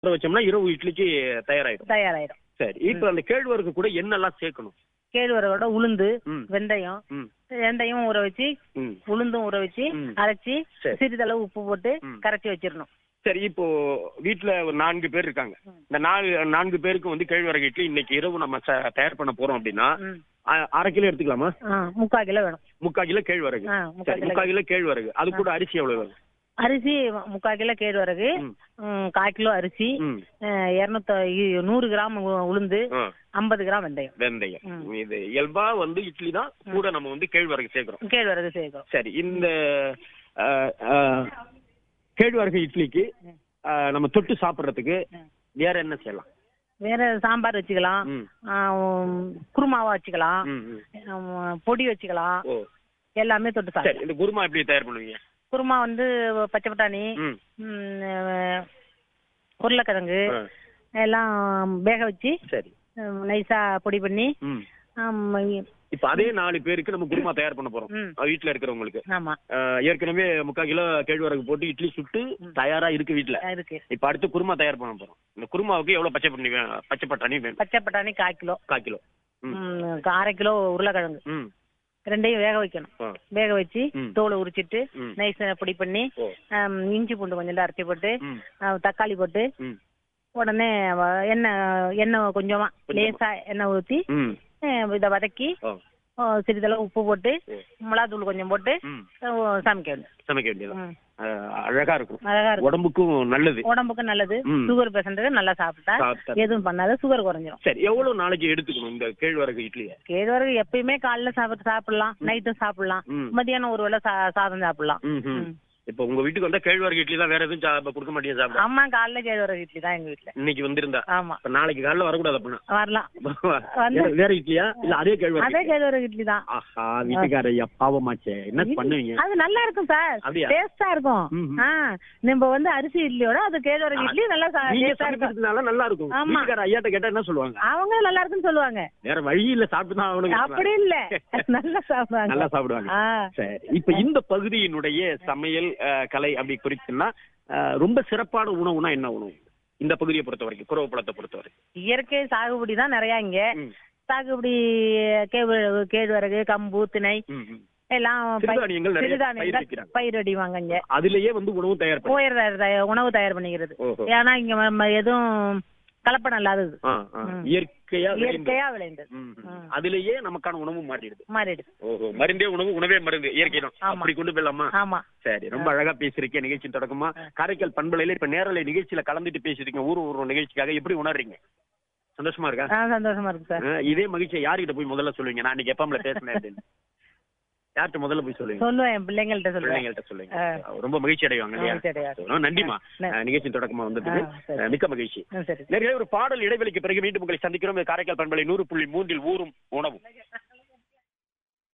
ஊற வச்சோம்னா இரவு இட்லிக்கு தயாராயிடும் தயாராயிடும் சரி இப்ப அந்த கேழ்வரகு கூட என்னெல்லாம் சேர்க்கணும் கேழ்வரகோட உளுந்து ம். வெந்தயம் ம் வெந்தயம் ஊற வச்சு ம் உளுந்தும் ஊற வச்சு ம். அரைச்சி சரி. சிறிதளவு உப்பு போட்டு ம். கரைச்சி வச்சிடணும் சரி இப்போ வீட்ல ஒரு நான்கு பேர் இருக்காங்க ம். இந்த நாலு நான்கு பேருக்கு வந்து கேழ்வரகு இட்லி இன்னைக்கு இரவு நம்ம ச- தயார் பண்ண போறோம் அப்படின்னா ம். அ- அரை கிலோ எடுத்துக்கலாமா ஆ, முக்கால் கிலோ வேணும் முக்கால் கிலோ கேழ்வரகு ஆ, முக்கால் சரி கிலோ முக்கால் கிலோ கேழ்வரகு அது கூட அரிசி எவ்வளவு வேணும் அரிசி முக்கால் கிலோ கேழ்வரகு ம். ம், கால் கிலோ அரிசி ம். இரநூத்தி நூறு கிராம் உ- உளுந்து ஆ, ஐம்பது கிராம் வெந்தயம் வெந்தயம் ம். இது இயல்பா வந்து இட்லி தான் கூட நம்ம வந்து கேழ்வரகு சேர்க்கிறோம் கேழ்வரகு சேர்க்கிறோம் சரி இந்த அ, அ, கேழ்வரகு இட்லிக்கு அ, நம்ம தொட்டு சாப்பிடுறதுக்கு ம். வேற என்ன செய்யலாம் வேற சாம்பார் வச்சுக்கலாம் ம். ஆ, உம், குருமாவா வச்சுக்கலாம் ம், ம். ஆம், பொடி வச்சுக்கலாம் ஓ எல்லாமே தொட்டு சாப்பிடலாம் சரி இந்த குருமா எப்படி தயார் பண்ணுவீங்க குருமா வந்து பச்சை பட்டாணி ம். ம், அஹ், உருளைக்கிழங்கு ஆ, எல்லாம் வேக வச்சு சரி ம், நைஸா பொடி பண்ணி ம் ஆம், இ- இப்ப அதே நாலு பேருக்கு நம்ம குருமா தயார் பண்ண போறோம் ம். அஹ் வீட்ல இருக்கிறவங்களுக்கு ஆமா அஹ் ஏற்கனவே முக்கால் கிலோ கேழ்வரகு போட்டு இட்லி சுட்டு தயாரா இருக்கு வீட்ல இருக்கு இப்ப அடுத்து குருமா தயார் பண்ண போறோம் இந்த குருமாவுக்கு எவ்வளவு பச்சை பண்ணி வே- பச்சை பட்டாணி வேணும் பச்சை பட்டாணி கால் கிலோ கால் கிலோ ம். ம், அரை கிலோ உருளைக்கிழங்கு ம் ரெண்டையும் வேக வைக்கணும் ஆ. வேக வச்சு ம். தோலை உரிச்சிட்டு ம். நைஸ் பொடி பண்ணி ஓ ஆம், இஞ்சி பூண்டு கொஞ்சம் அரைச்சி போட்டு ம் ஆ, தக்காளி போட்டு ம் உடனே வ- எண்ணெய் எண்ணெய் கொஞ்சமா கொஞ்சமா. லேசா எண்ணெய் ஊற்றி ம் இதை வதக்கி ஓ ஆ, சிறிதளவு உப்பு போட்டு ஓ. மிளகாத்தூள் கொஞ்சம் போட்டு ம் ஆ, சமைக்க வேண்டும் சமைக்க வேண்டியது ம். அழகா இருக்கும் அழகா இருக்கும் உடம்புக்கும் நல்லது உடம்புக்கு நல்லது ம். சுகர் பேஷண்ட்டுக்கு நல்லா சாப்பிட்டா சாப்பிட்டா. எதுவும் பண்ணாத சுகர் குறைஞ்சிரும் சரி எவ்வளவு நாளைக்கு எடுத்துக்கணும் இந்த கேழ்வரகு இட்லியை கேழ்வரகு எப்பயுமே காலைல சாப்பிட்டு சாப்பிடலாம் நைட்டும் சாப்பிடலாம் ம். மத்தியானம் ஒரு வேளை சா- சாதம் சாப்பிடலாம் ம் ம். ம். இப்ப உங்க வீட்டுக்கு வந்தா கேழ்வரகு இட்லி தான் வேற எதுவும் சா- கொடுக்க மாட்டீங்க சாப்பிட அம்மா காலைல கேழ்வரகு இட்லி தான் எங்க வீட்டுல இன்னைக்கு வந்திருந்தா ஆமா இப்ப நாளைக்கு காலைல வரக்கூடாது அப்படின்னா வரலாம் வேற- வேற இட்லியா இல்ல அதே கேழ்வரகு அதே கேழ்வரகு இட்லி தான் ஆஹா வீட்டுக்கார ஐயா பாவமாச்சே என்ன பண்ணுவீங்க அது நல்லா இருக்கும் சார் அப்படியா? டேஸ்டா இருக்கும் ம்ஹும். ஆ நம்ம வந்து அரிசி இட்லியோட அது கேழ்வரகு இட்லி நல்லா சா- நீங்க டேஸ்டா இருக்கும் சமைக்கிறதுனால நல்லா இருக்கும் ஆமா. வீட்டுக்கார ஐயாட்ட கேட்டா என்ன சொல்லுவாங்க அவங்க நல்லா இருக்குன்னு சொல்லுவாங்க வேற வழி இல்ல சாப்பிட்டு தான் அவனுக்கு அப்படி இல்ல நல்லா சாப்பிடுவாங்க நல்லா சாப்பிடுவாங்க ஆ. சரி இப்ப இந்த பகுதியினுடைய சமையல் அஹ், கலை அப்படி குறிச்சுன்னா அஹ், ரொம்ப சிறப்பான உணவுனா என்ன உணவு இந்த பகுதியை பொறுத்த வரைக்கும் குறவப்படத்தை பொறுத்த வரைக்கும் இயற்கை சாகுபடி தான் நிறைய இங்க ம். சாகுபடி கேழ்வரகு கேழ்வரகு கம்பு திணை ம், ம். எல்லாம் பயிர்- சிறுதானியங்கள் நிறைய சிறுதானியங்கள் பயிர் வைக்கிறாங்க. பயிர் அடிவாங்க இங்க அதுலயே வந்து உணவு தயார் பண்ணி போயிடுற தய- உணவு தயார் பண்ணிக்கிறது ஓஹோ ஏன்னா இங்க நம்ம எதுவும் கலப்படம் இல்லாதது ஆ, ஆ. ம். இயற்கையா விளைந்து. இயற்கையா விளைந்தது ம், ம். ம். அதுலயே நமக்கான உணவு மாறிடுது மாறிடுது ஓஹோ மருந்தே உணவு உணவே மருந்து இயற்கை தான் ஆமா. அப்படி கொண்டு போயிடலாமா ஆமா சரி ரொம்ப அழகா பேசிருக்கேன் நிகழ்ச்சி தொடக்கமா காரைக்கால் பண்பலையில இப்ப நேரலை நிகழ்ச்சியில கலந்துட்டு பேசிருக்கீங்க ஊர் ஊர் நிகழ்ச்சிக்காக எப்படி உணர்றீங்க சந்தோஷமா இருக்கா ஆ, சந்தோஷமா இருக்கு சார் ஆ, இதே மகிழ்ச்சியை யார்கிட்ட போய் முதல்ல சொல்லுவீங்க நான் இன்னைக்கு எஃப்எம்ல பேசினேன் அப்படின்னு யார்கிட்ட முதல்ல போய் சொல்லுவீங்க சொல்லுவேன் என் பிள்ளைங்கள்ட்ட சொல்லுவேன் பிள்ளைங்கள்ட்ட சொல்லுங்க ரொம்ப மகிழ்ச்சி அடைவாங்க இல்லையா மகிழ்ச்சி அடைவாங்க. ரொம்ப நன்றிமா நன்றி. ஆ, நிகழ்ச்சி தொடக்கமா வந்ததுக்கு ஆ, சரி. ஆ, மிக்க மகிழ்ச்சி ஆ, சரி நிறைய ஒரு பாடல் இடைவெளிக்கு பிறகு மீண்டும் உங்களை சந்திக்கிறோம் இது காரைக்கால் பண்பலை நூறு புள்ளி மூன்றில் ஊரும் உணவும்